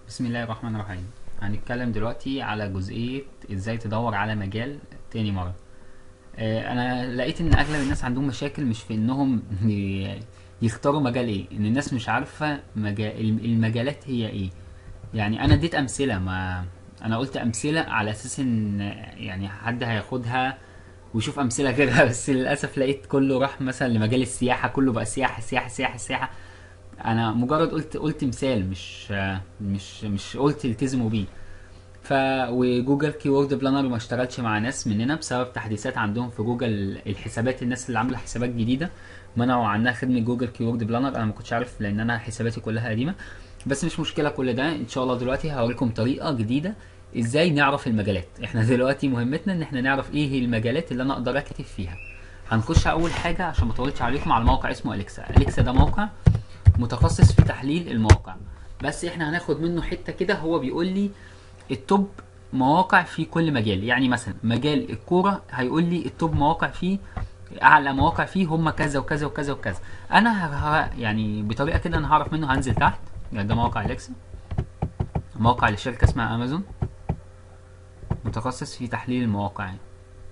بسم الله الرحمن الرحيم هنتكلم دلوقتي على جزئية ازاي تدور على مجال تاني مرة آه، انا لقيت ان اغلب الناس عندهم مشاكل مش في انهم ي- يختاروا مجال ايه ان الناس مش عارفة مجال المجالات هي ايه يعني انا اديت امثلة ما انا قلت امثلة على اساس ان يعني حد هياخدها ويشوف امثلة غيرها بس للاسف لقيت كله راح مثلا لمجال السياحة كله بقى سياحة سياحة سياحة سياحة انا مجرد قلت قلت مثال مش مش مش قلت التزموا بيه ف وجوجل كيورد بلانر ما اشتغلش مع ناس مننا بسبب تحديثات عندهم في جوجل الحسابات الناس اللي عامله حسابات جديده منعوا عنها خدمه جوجل كيورد بلانر انا ما كنتش عارف لان انا حساباتي كلها قديمه بس مش مشكله كل ده ان شاء الله دلوقتي هوريكم طريقه جديده ازاي نعرف المجالات احنا دلوقتي مهمتنا ان احنا نعرف ايه هي المجالات اللي انا اقدر اكتب فيها هنخش اول حاجه عشان ما اطولش عليكم على موقع اسمه اليكسا اليكسا ده موقع متخصص في تحليل المواقع بس احنا هناخد منه حته كده هو بيقول لي التوب مواقع في كل مجال يعني مثلا مجال الكوره هيقول لي التوب مواقع فيه اعلى مواقع فيه هم كذا وكذا وكذا وكذا انا ه... ه- يعني بطريقه كده انا هعرف منه هنزل تحت يعني ده موقع اليكسا موقع لشركه اسمها امازون متخصص في تحليل المواقع يعني.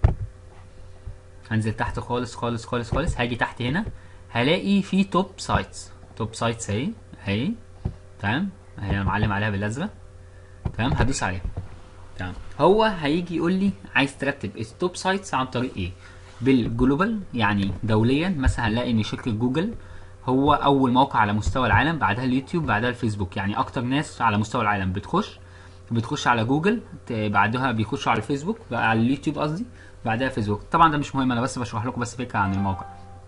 هنزل تحت خالص خالص خالص خالص هاجي تحت هنا هلاقي في توب سايتس توب سايتس اهي اهي تمام اهي انا معلم عليها بالازرق تمام هدوس عليها تمام هو هيجي يقول لي عايز ترتب التوب سايتس عن طريق ايه بالجلوبال يعني دوليا مثلا هنلاقي ان شركه جوجل هو اول موقع على مستوى العالم بعدها اليوتيوب بعدها الفيسبوك يعني اكتر ناس على مستوى العالم بتخش بتخش على جوجل ت- بعدها بيخشوا على الفيسبوك بقى على اليوتيوب قصدي بعدها فيسبوك طبعا ده مش مهم انا بس بشرح لكم بس فكره عن الموقع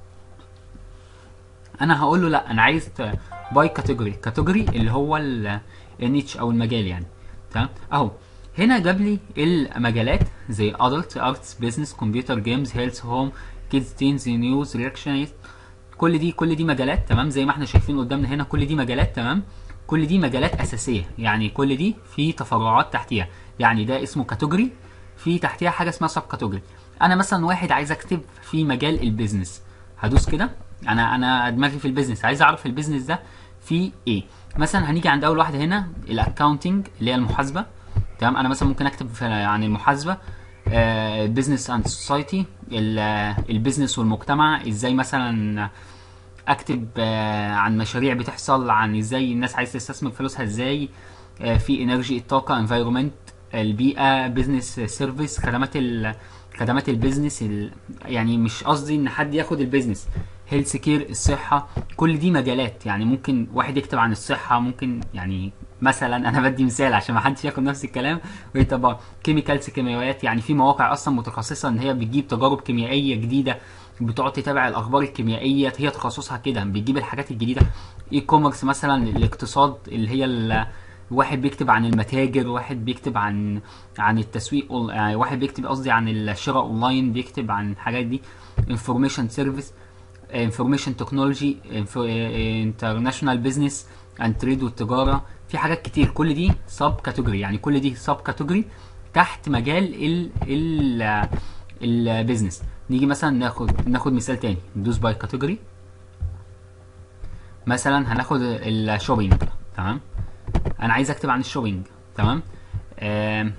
انا هقول له لا انا عايز باي كاتيجوري كاتيجوري اللي هو النيتش او المجال يعني تمام اهو هنا جاب لي المجالات زي adult arts business computer games health home kids teens news reaction كل دي كل دي مجالات تمام زي ما احنا شايفين قدامنا هنا كل دي مجالات تمام كل دي مجالات اساسيه يعني كل دي في تفرعات تحتيها يعني ده اسمه كاتيجوري في تحتيها حاجه اسمها سب كاتيجوري انا مثلا واحد عايز اكتب في مجال البيزنس هدوس كده انا انا دماغي في البيزنس عايز اعرف البيزنس ده فيه ايه مثلا هنيجي عند اول واحده هنا الاكاونتنج اللي هي المحاسبه تمام انا مثلا ممكن اكتب في- عن المحاسبه بزنس اند سوسايتي البيزنس والمجتمع ازاي مثلا اكتب آه، عن مشاريع بتحصل عن ازاي الناس عايزه تستثمر فلوسها ازاي آه، في انرجي الطاقه انفايرمنت البيئه بزنس سيرفيس خدمات ال خدمات البيزنس ال... يعني مش قصدي ان حد ياخد البيزنس هيلث كير الصحه كل دي مجالات يعني ممكن واحد يكتب عن الصحه ممكن يعني مثلا انا بدي مثال عشان ما حدش ياخد نفس الكلام ويطبق كيميكالز كيماويات يعني في مواقع اصلا متخصصه ان هي بتجيب تجارب كيميائيه جديده بتقعد تتابع الاخبار الكيميائيه هي تخصصها كده بتجيب الحاجات الجديده اي كوميرس مثلا الاقتصاد اللي هي ال- واحد بيكتب عن المتاجر واحد بيكتب عن عن التسويق أون- يعني واحد بيكتب قصدي عن الشراء اونلاين بيكتب عن الحاجات دي انفورميشن سيرفيس انفورميشن تكنولوجي انترناشونال بزنس اند تريد والتجاره في حاجات كتير كل دي سب كاتيجوري يعني كل دي سب كاتيجوري تحت مجال ال ال البيزنس نيجي مثلا ناخد ناخد مثال تاني ندوس باي كاتيجوري مثلا هناخد الشوبينج تمام انا عايز اكتب عن الشوبينج تمام آم،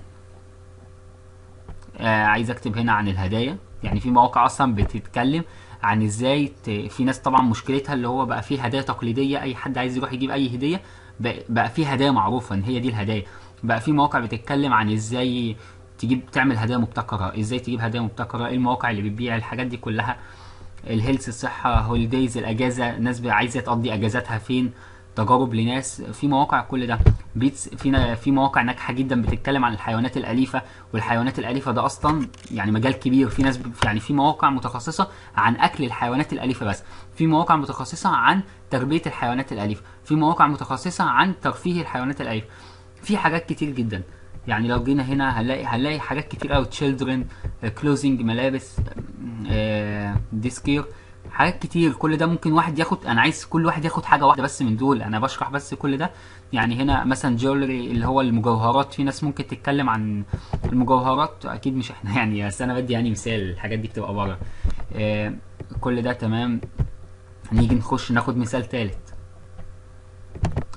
آه عايز اكتب هنا عن الهدايا يعني في مواقع اصلا بتتكلم عن ازاي ت... في ناس طبعا مشكلتها اللي هو بقى فيه هدايا تقليديه اي حد عايز يروح يجيب اي هديه بقى, بقى في هدايا معروفه ان هي دي الهدايا بقى في مواقع بتتكلم عن ازاي تجيب تعمل هدايا مبتكره ازاي تجيب هدايا مبتكره ايه المواقع اللي بتبيع الحاجات دي كلها الهيلث الصحه هوليديز الاجازه الناس بقى عايزه تقضي اجازاتها فين تجارب لناس في مواقع كل ده بيتس في نا- في مواقع ناجحه جدا بتتكلم عن الحيوانات الاليفه والحيوانات الاليفه ده اصلا يعني مجال كبير في ناس ب- يعني في مواقع متخصصه عن اكل الحيوانات الاليفه بس في مواقع متخصصه عن تربيه الحيوانات الاليفه في مواقع متخصصه عن ترفيه الحيوانات الاليفه في حاجات كتير جدا يعني لو جينا هنا هنلاقي هنلاقي حاجات كتير قوي تشيلدرن كلوزنج ملابس ديسكير حاجات كتير كل ده ممكن واحد ياخد انا عايز كل واحد ياخد حاجه واحده بس من دول انا بشرح بس كل ده يعني هنا مثلا جولري اللي هو المجوهرات في ناس ممكن تتكلم عن المجوهرات اكيد مش احنا يعني بس انا بدي يعني مثال الحاجات دي بتبقى بره آه كل ده تمام نيجي نخش ناخد مثال تالت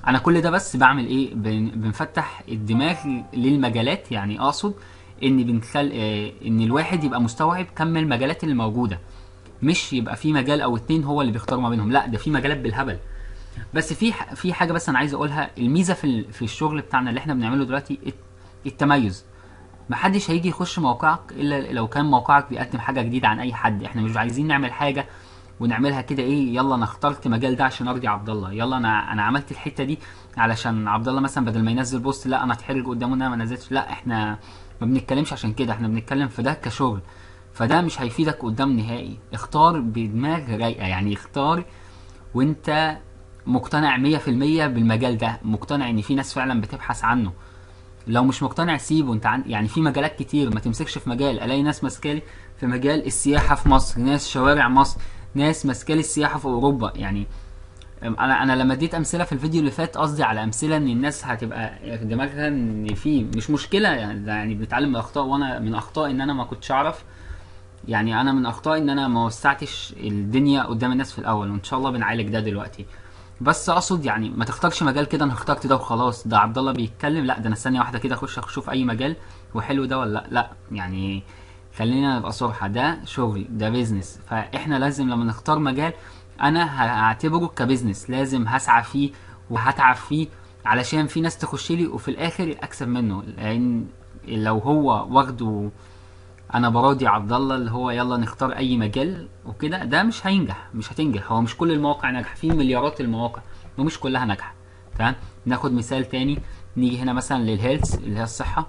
انا كل ده بس بعمل ايه بن- بنفتح الدماغ للمجالات يعني اقصد ان بنخل آه، ان الواحد يبقى مستوعب كم المجالات اللي موجوده مش يبقى في مجال او اتنين هو اللي بيختار ما بينهم لا ده في مجالات بالهبل بس في ح- في حاجه بس انا عايز اقولها الميزه في ال- في الشغل بتاعنا اللي احنا بنعمله دلوقتي الت- التميز محدش هيجي يخش موقعك الا لو كان موقعك بيقدم حاجه جديده عن اي حد احنا مش عايزين نعمل حاجه ونعملها كده ايه يلا انا اخترت مجال ده عشان ارضي عبد الله يلا انا انا عملت الحته دي علشان عبد الله مثلا بدل ما ينزل بوست لا انا اتحرج قدامه ان انا ما نزلتش لا احنا ما بنتكلمش عشان كده احنا بنتكلم في ده كشغل فده مش هيفيدك قدام نهائي اختار بدماغ رايقه يعني اختار وانت مقتنع 100% بالمجال ده مقتنع ان في ناس فعلا بتبحث عنه لو مش مقتنع سيبه انت عن... يعني في مجالات كتير ما تمسكش في مجال الاقي ناس ماسكالي في مجال السياحه في مصر ناس شوارع مصر ناس ماسكالي السياحه في اوروبا يعني انا انا لما اديت امثله في الفيديو اللي فات قصدي على امثله ان الناس هتبقى دماغها ان في مش مشكله يعني, يعني بنتعلم من الاخطاء وانا من اخطاء ان انا ما كنتش اعرف يعني انا من اخطائي ان انا ما وسعتش الدنيا قدام الناس في الاول وان شاء الله بنعالج ده دلوقتي بس اقصد يعني ما تختارش مجال كده انا اخترت ده وخلاص ده عبد الله بيتكلم لا ده انا ثانيه واحده كده اخش اشوف اي مجال وحلو ده ولا لا لا يعني خلينا نبقى صراحه ده شغل ده بيزنس فاحنا لازم لما نختار مجال انا هعتبره كبزنس لازم هسعى فيه وهتعب فيه علشان في ناس تخش لي وفي الاخر اكسب منه لان لو هو واخده انا براضي عبد الله اللي هو يلا نختار اي مجال وكده ده مش هينجح مش هتنجح هو مش كل المواقع ناجحه في مليارات المواقع ومش كلها ناجحه تمام ناخد مثال تاني نيجي هنا مثلا للهيلث اللي هي الصحه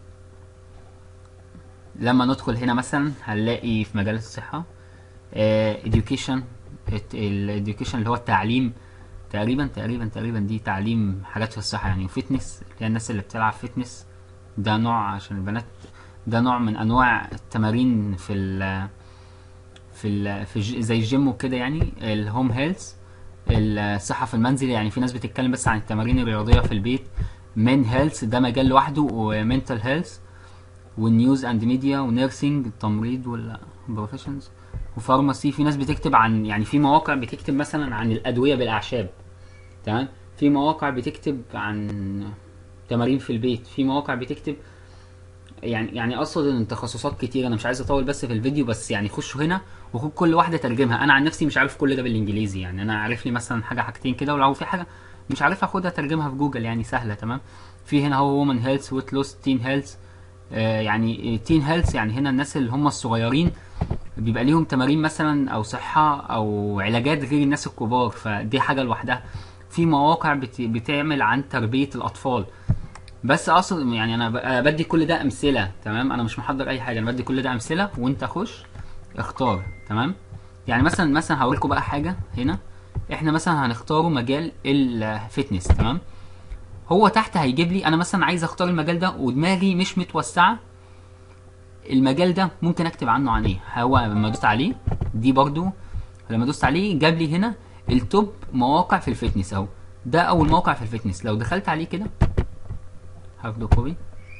لما ندخل هنا مثلا هنلاقي في مجال الصحه education الاديوكيشن اللي هو التعليم تقريبا تقريبا تقريبا دي تعليم حاجات في الصحه يعني وفتنس اللي هي الناس اللي بتلعب فتنس ده نوع عشان البنات ده نوع من انواع التمارين في ال في ال في الج- زي الجيم وكده يعني الهوم هيلث الصحه في المنزل يعني في ناس بتتكلم بس عن التمارين الرياضيه في البيت من هيلث ده مجال لوحده ومنتال هيلث والنيوز اند ميديا ونيرسينج التمريض والبروفيشنز وفارماسي في ناس بتكتب عن يعني في مواقع بتكتب مثلا عن الادويه بالاعشاب تمام في مواقع بتكتب عن تمارين في البيت في مواقع بتكتب يعني يعني اقصد ان تخصصات كتير انا مش عايز اطول بس في الفيديو بس يعني خشوا هنا وخد كل واحده ترجمها انا عن نفسي مش عارف كل ده بالانجليزي يعني انا عارف لي مثلا حاجه حاجتين كده ولو في حاجه مش عارف اخدها ترجمها في جوجل يعني سهله تمام في هنا هو وومن هيلث ويت لوس تين هيلث يعني تين هيلث يعني هنا الناس اللي هم الصغيرين بيبقى ليهم تمارين مثلا او صحه او علاجات غير الناس الكبار فدي حاجه لوحدها في مواقع بت... بتعمل عن تربيه الاطفال بس اقصد يعني انا ب- أنا بدي كل ده امثله تمام انا مش محضر اي حاجه انا بدي كل ده امثله وانت خش اختار تمام يعني مثلا مثلا هقول لكم بقى حاجه هنا احنا مثلا هنختاروا مجال الفتنس تمام هو تحت هيجيب لي انا مثلا عايز اختار المجال ده ودماغي مش متوسعه المجال ده ممكن اكتب عنه عن ايه هو لما دوست عليه دي برضو لما دوست عليه جاب لي هنا التوب مواقع في الفتنس اهو ده اول موقع في الفتنس لو دخلت عليه كده هاخده كوبي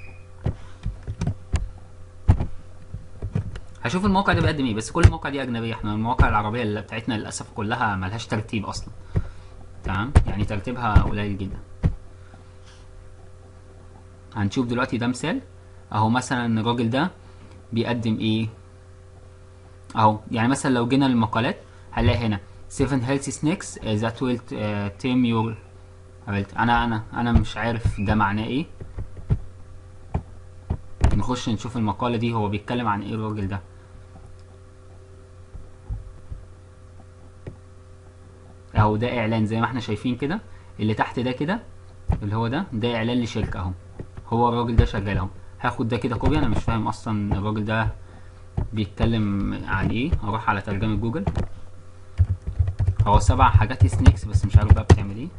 هشوف الموقع ده بيقدم ايه بس كل المواقع دي اجنبيه احنا المواقع العربيه اللي بتاعتنا للاسف كلها ملهاش ترتيب اصلا تمام يعني ترتيبها قليل جدا هنشوف دلوقتي ده مثال اهو مثلا الراجل ده بيقدم ايه اهو يعني مثلا لو جينا للمقالات هنلاقي هنا 7 healthy snacks uh, that will uh, tame your health انا انا انا مش عارف ده معناه ايه نخش نشوف المقالة دي هو بيتكلم عن ايه الراجل ده اهو ده اعلان زي ما احنا شايفين كده اللي تحت ده كده اللي هو ده ده اعلان لشركة اهو هو الراجل ده شغال اهو هاخد ده كده كوبي انا مش فاهم اصلا الراجل ده بيتكلم عن ايه اروح على ترجمة جوجل هو سبع حاجات سنيكس بس مش عارف بقى بتعمل ايه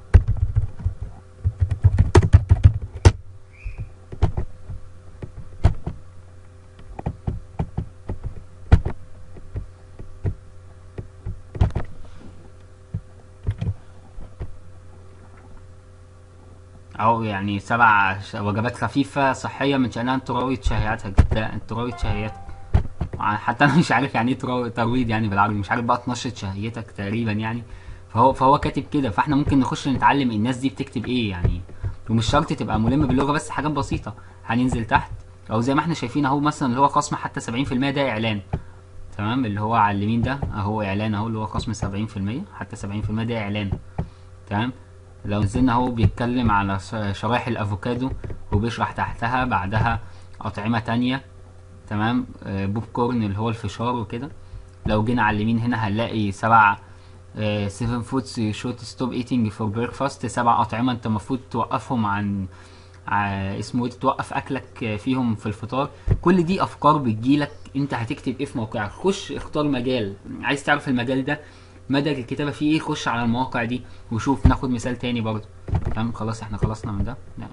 أو يعني سبع ش- وجبات خفيفة صحية من شأنها أن تروض شهياتك ده أن تروض شهياتك حتى أنا مش عارف يعني إيه ترو- ترويض يعني بالعربي مش عارف بقى تنشط شهيتك تقريبا يعني فهو فهو كاتب كده فاحنا ممكن نخش نتعلم الناس دي بتكتب ايه يعني ومش شرط تبقى ملم باللغه بس حاجات بسيطه هننزل تحت او زي ما احنا شايفين اهو مثلا اللي هو خصم حتى 70% ده اعلان تمام اللي هو على اليمين ده اهو اعلان اهو اللي هو خصم 70% حتى 70% ده اعلان تمام لو نزلنا اهو بيتكلم على ش- شرايح الافوكادو وبيشرح تحتها بعدها اطعمه تانية تمام آه، بوب كورن اللي هو الفشار وكده لو جينا على اليمين هنا هنلاقي سبع 7 فودز شوت ستوب ايتنج فور بريكفاست سبع اطعمه انت المفروض توقفهم عن ع- اسمه ايه توقف اكلك آه، فيهم في الفطار كل دي افكار بتجيلك انت هتكتب ايه في موقعك خش اختار مجال عايز تعرف المجال ده مدى الكتابه فيه ايه خش على المواقع دي وشوف ناخد مثال تاني برضه تمام خلاص احنا خلصنا من ده لا.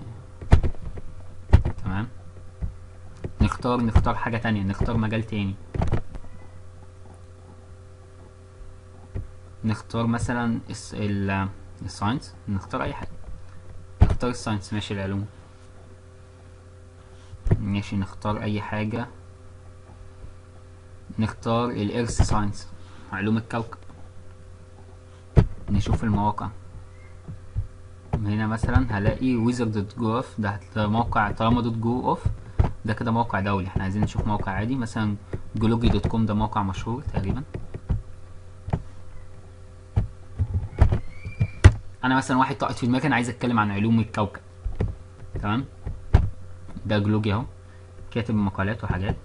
تمام نختار نختار حاجه تانية نختار مجال تاني نختار مثلا الس- ال- الساينس نختار اي حاجه نختار الساينس ماشي العلوم ماشي نختار اي حاجه نختار الارث ساينس علوم الكوكب نشوف المواقع هنا مثلا هلاقي ويزر دوت جو اوف ده ده موقع طالما دوت جو اوف ده كده موقع دولي احنا عايزين نشوف موقع عادي مثلا جلوجي دوت كوم ده موقع مشهور تقريبا انا مثلا واحد طاقت في دماغي انا عايز اتكلم عن علوم الكوكب تمام ده جلوجي اهو كاتب مقالات وحاجات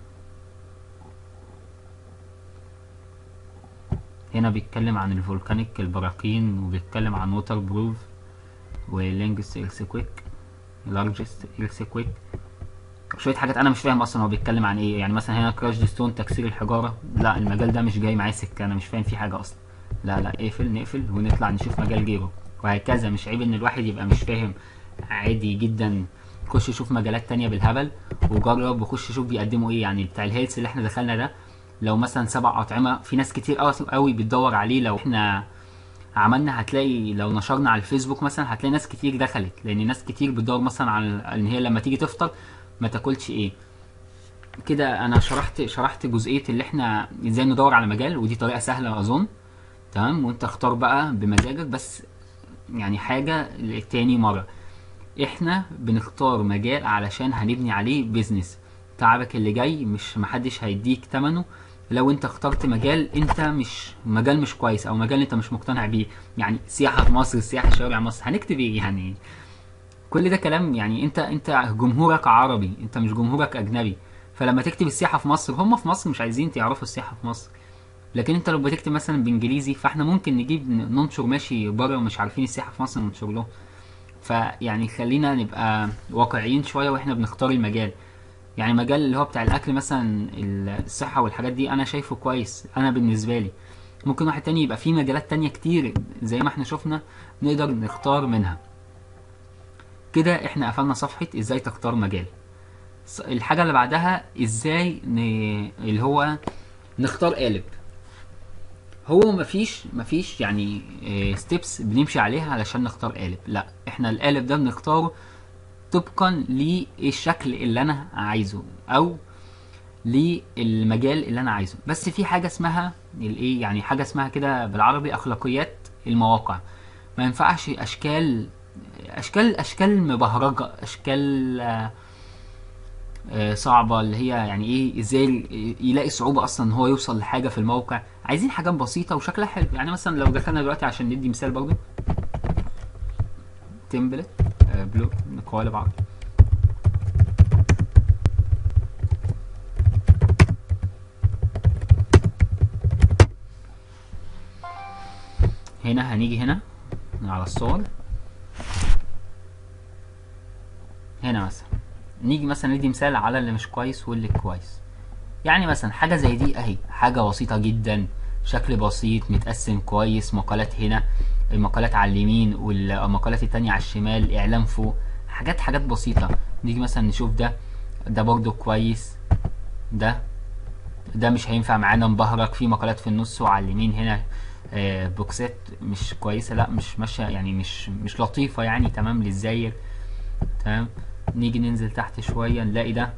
هنا بيتكلم عن الفولكانيك البراكين وبيتكلم عن ووتر بروف ولينجست ايرثكويك لارجست ايرثكويك شويه حاجات انا مش فاهم اصلا هو بيتكلم عن ايه يعني مثلا هنا كراش ستون تكسير الحجاره لا المجال ده مش جاي معايا سكه انا مش فاهم فيه حاجه اصلا لا لا اقفل نقفل ونطلع نشوف مجال غيره وهكذا مش عيب ان الواحد يبقى مش فاهم عادي جدا خش شوف مجالات تانية بالهبل وجرب وخش شوف بيقدموا ايه يعني بتاع الهيلث اللي احنا دخلنا ده لو مثلا سبع اطعمه في ناس كتير قوي قوي بتدور عليه لو احنا عملنا هتلاقي لو نشرنا على الفيسبوك مثلا هتلاقي ناس كتير دخلت لان ناس كتير بتدور مثلا على ان هي لما تيجي تفطر ما تاكلش ايه كده انا شرحت شرحت جزئيه اللي احنا ازاي ندور على مجال ودي طريقه سهله اظن تمام وانت اختار بقى بمزاجك بس يعني حاجه تاني مره احنا بنختار مجال علشان هنبني عليه بيزنس تعبك اللي جاي مش محدش هيديك تمنه لو انت اخترت مجال انت مش مجال مش كويس او مجال انت مش مقتنع بيه يعني سياحه في مصر سياحه شوارع مصر هنكتب ايه يعني كل ده كلام يعني انت انت جمهورك عربي انت مش جمهورك اجنبي فلما تكتب السياحه في مصر هم في مصر مش عايزين تعرفوا السياحه في مصر لكن انت لو بتكتب مثلا بانجليزي فاحنا ممكن نجيب ننشر ماشي بره ومش عارفين السياحه في مصر ننشر له فيعني خلينا نبقى واقعيين شويه واحنا بنختار المجال يعني مجال اللي هو بتاع الاكل مثلا الصحه والحاجات دي انا شايفه كويس انا بالنسبه لي ممكن واحد تاني يبقى فيه مجالات تانية كتير زي ما احنا شفنا نقدر نختار منها كده احنا قفلنا صفحة ازاي تختار مجال ص- الحاجة اللي بعدها ازاي ن... اللي هو نختار قالب هو مفيش مفيش يعني ستيبس بنمشي عليها علشان نختار قالب لا احنا القالب ده بنختاره طبقا للشكل اللي انا عايزه او للمجال اللي انا عايزه بس في حاجه اسمها الايه يعني حاجه اسمها كده بالعربي اخلاقيات المواقع ما ينفعش اشكال اشكال اشكال مبهرجه اشكال آه، آه، صعبه اللي هي يعني ايه ازاي يلاقي صعوبه اصلا ان هو يوصل لحاجه في الموقع عايزين حاجات بسيطه وشكلها حلو يعني مثلا لو دخلنا دلوقتي عشان ندي مثال برضه تمبلت بلو قوالب عربي هنا هنيجي هنا على الصور هنا مثلا نيجي مثلا ندي مثال على اللي مش كويس واللي كويس يعني مثلا حاجة زي دي اهي حاجة بسيطة جدا شكل بسيط متقسم كويس مقالات هنا المقالات على اليمين والمقالات التانية على الشمال اعلام فوق حاجات حاجات بسيطة نيجي مثلا نشوف ده ده برضو كويس ده ده مش هينفع معانا مبهرك في مقالات في النص وعلى اليمين هنا آه، بوكسات مش كويسة لا مش ماشية يعني مش مش لطيفة يعني تمام للزاير تمام نيجي ننزل تحت شوية نلاقي ده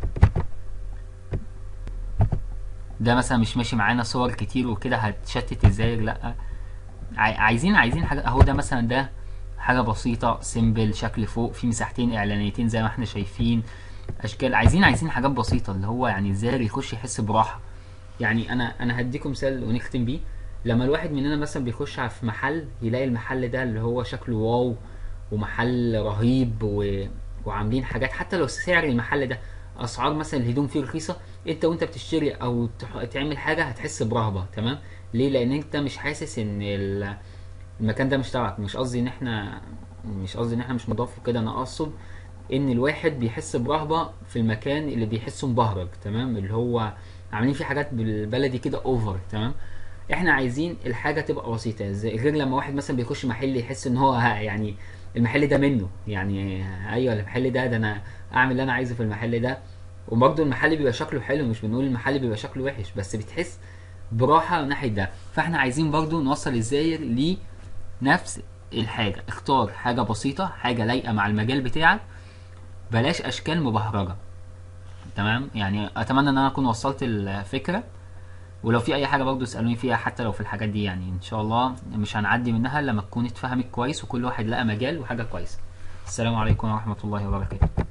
ده مثلا مش ماشي معانا صور كتير وكده هتشتت الزاير لا عاي- عايزين عايزين حاجه اهو ده مثلا ده حاجه بسيطه سيمبل شكل فوق في مساحتين اعلانيتين زي ما احنا شايفين اشكال عايزين عايزين حاجات بسيطه اللي هو يعني الزائر يخش يحس براحه يعني انا انا هديكم مثال ونختم بيه لما الواحد مننا مثلا بيخش على- في محل يلاقي المحل ده اللي هو شكله واو ومحل رهيب و... وعاملين حاجات حتى لو سعر المحل ده اسعار مثلا الهدوم فيه رخيصه انت وانت بتشتري او تح... تعمل حاجه هتحس برهبه تمام ليه لان انت مش حاسس ان ال... المكان ده مش تبعك مش قصدي ان احنا مش قصدي ان احنا مش مضاف وكده انا اقصد ان الواحد بيحس برهبه في المكان اللي بيحسه مبهرج تمام اللي هو عاملين فيه حاجات بالبلدي كده اوفر تمام احنا عايزين الحاجه تبقى بسيطه زي غير لما واحد مثلا بيخش محل يحس ان هو ها- يعني المحل ده منه يعني ايوه المحل ده ده انا اعمل اللي انا عايزه في المحل ده وبرضه المحل بيبقى شكله حلو مش بنقول المحل بيبقى شكله وحش بس بتحس براحه ناحيه ده فاحنا عايزين برضه نوصل الزاير لنفس الحاجه اختار حاجه بسيطه حاجه لايقه مع المجال بتاعك بلاش اشكال مبهرجه تمام يعني اتمنى ان انا اكون وصلت الفكره ولو في اي حاجه برضه اسالوني فيها حتى لو في الحاجات دي يعني ان شاء الله مش هنعدي منها لما تكون اتفهمت كويس وكل واحد لقى مجال وحاجه كويسه السلام عليكم ورحمه الله وبركاته